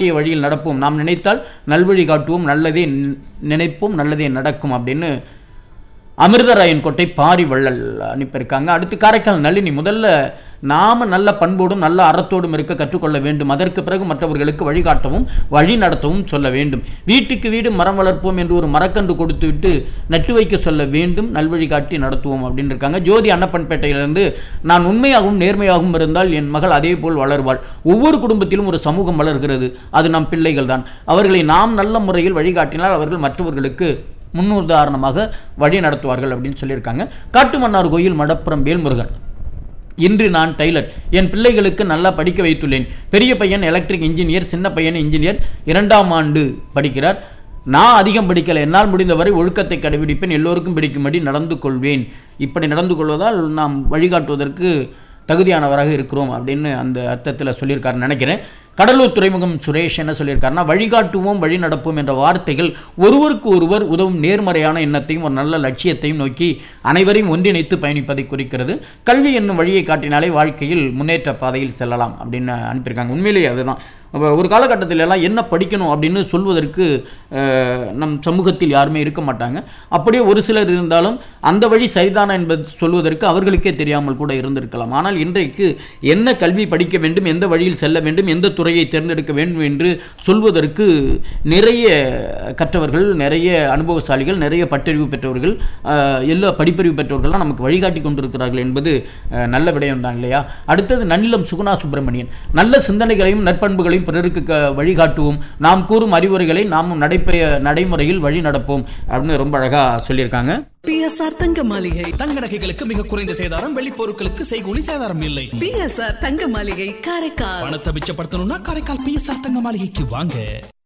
வழிகாட்டிய வழியில் நடப்போம் நாம் நினைத்தால் நல்வழி காட்டுவோம் நல்லதே நி- நினைப்போம் நல்லதே நடக்கும் அப்படின்னு அமிர்தராயன் கோட்டை பாரி வள்ளல் அனுப்பியிருக்காங்க அடுத்து காரைக்கால் நளினி முதல்ல நாம நல்ல பண்போடும் நல்ல அறத்தோடும் இருக்க கற்றுக்கொள்ள வேண்டும் அதற்கு பிறகு மற்றவர்களுக்கு வழிகாட்டவும் வழி நடத்தவும் சொல்ல வேண்டும் வீட்டுக்கு வீடு மரம் வளர்ப்போம் என்று ஒரு மரக்கன்று கொடுத்துவிட்டு நட்டு வைக்க சொல்ல வேண்டும் நல்வழி காட்டி நடத்துவோம் அப்படின்னு இருக்காங்க ஜோதி அன்னப்பன்பேட்டையிலிருந்து நான் உண்மையாகவும் நேர்மையாகவும் இருந்தால் என் மகள் அதே போல் வளர்வாள் ஒவ்வொரு குடும்பத்திலும் ஒரு சமூகம் வளர்கிறது அது நம் பிள்ளைகள் தான் அவர்களை நாம் நல்ல முறையில் வழிகாட்டினால் அவர்கள் மற்றவர்களுக்கு முன்னுதாரணமாக வழி நடத்துவார்கள் அப்படின்னு சொல்லியிருக்காங்க காட்டுமன்னார் கோயில் மடப்புறம் வேல்முருகன் இன்று நான் டெய்லர் என் பிள்ளைகளுக்கு நல்லா படிக்க வைத்துள்ளேன் பெரிய பையன் எலக்ட்ரிக் இன்ஜினியர் சின்ன பையன் இன்ஜினியர் இரண்டாம் ஆண்டு படிக்கிறார் நான் அதிகம் படிக்கல என்னால் முடிந்தவரை ஒழுக்கத்தை கடைபிடிப்பேன் எல்லோருக்கும் பிடிக்கும்படி நடந்து கொள்வேன் இப்படி நடந்து கொள்வதால் நாம் வழிகாட்டுவதற்கு தகுதியானவராக இருக்கிறோம் அப்படின்னு அந்த அர்த்தத்தில் சொல்லியிருக்காருன்னு நினைக்கிறேன் கடலூர் துறைமுகம் சுரேஷ் என்ன சொல்லியிருக்காருன்னா வழிகாட்டுவோம் வழி நடப்போம் என்ற வார்த்தைகள் ஒருவருக்கு ஒருவர் உதவும் நேர்மறையான எண்ணத்தையும் ஒரு நல்ல லட்சியத்தையும் நோக்கி அனைவரையும் ஒன்றிணைத்து பயணிப்பதை குறிக்கிறது கல்வி என்னும் வழியை காட்டினாலே வாழ்க்கையில் முன்னேற்ற பாதையில் செல்லலாம் அப்படின்னு அனுப்பியிருக்காங்க உண்மையிலேயே அதுதான் அப்ப ஒரு காலகட்டத்தில் எல்லாம் என்ன படிக்கணும் அப்படின்னு சொல்வதற்கு அஹ், நம் சமூகத்தில் யாருமே இருக்க மாட்டாங்க அப்படியே ஒரு சிலர் இருந்தாலும் அந்த வழி சரிதானா என்பது சொல்வதற்கு அவர்களுக்கே தெரியாமல் கூட இருந்திருக்கலாம் ஆனால் இன்றைக்கு என்ன கல்வி படிக்க வேண்டும் எந்த வழியில் செல்ல வேண்டும் எந்த துறையை தேர்ந்தெடுக்க வேண்டும் என்று சொல்வதற்கு நிறைய கற்றவர்கள் நிறைய அனுபவசாலிகள் நிறைய பட்டறிவு பெற்றவர்கள் அஹ், எல்லா படிப்பறிவு பெற்றவர்கள்லாம் நமக்கு வழிகாட்டி கொண்டிருக்கிறார்கள் என்பது அஹ், நல்ல விடயம் தான் இல்லையா அடுத்தது நன்னிலம் சுகுணா சுப்பிரமணியன் நல்ல சிந்தனைகளையும் நற்பண்புகளையும் பிறருக்கு க- வழிகாட்டுவோம் நாம் கூறும் அறிவுரைகளை நாமும் நடைபெய நடைமுறையில் வழி நடப்போம் அப்படின்னு ரொம்ப அழகா சொல்லியிருக்காங்க பிஎஸ்ஆர் தங்க மாளிகை தங்க நகைகளுக்கு மிக குறைந்த சேதாரம் வெள்ளி பொருட்களுக்கு செய்கூலி சேதாரம் இல்லை பிஎஸ்ஆர் தங்க மாளிகை காரைக்கால் பணத்தை மிச்சப்படுத்தணும்னா காரைக்கால் பிஎஸ்ஆர் தங்க மாளிகைக்கு வாங்க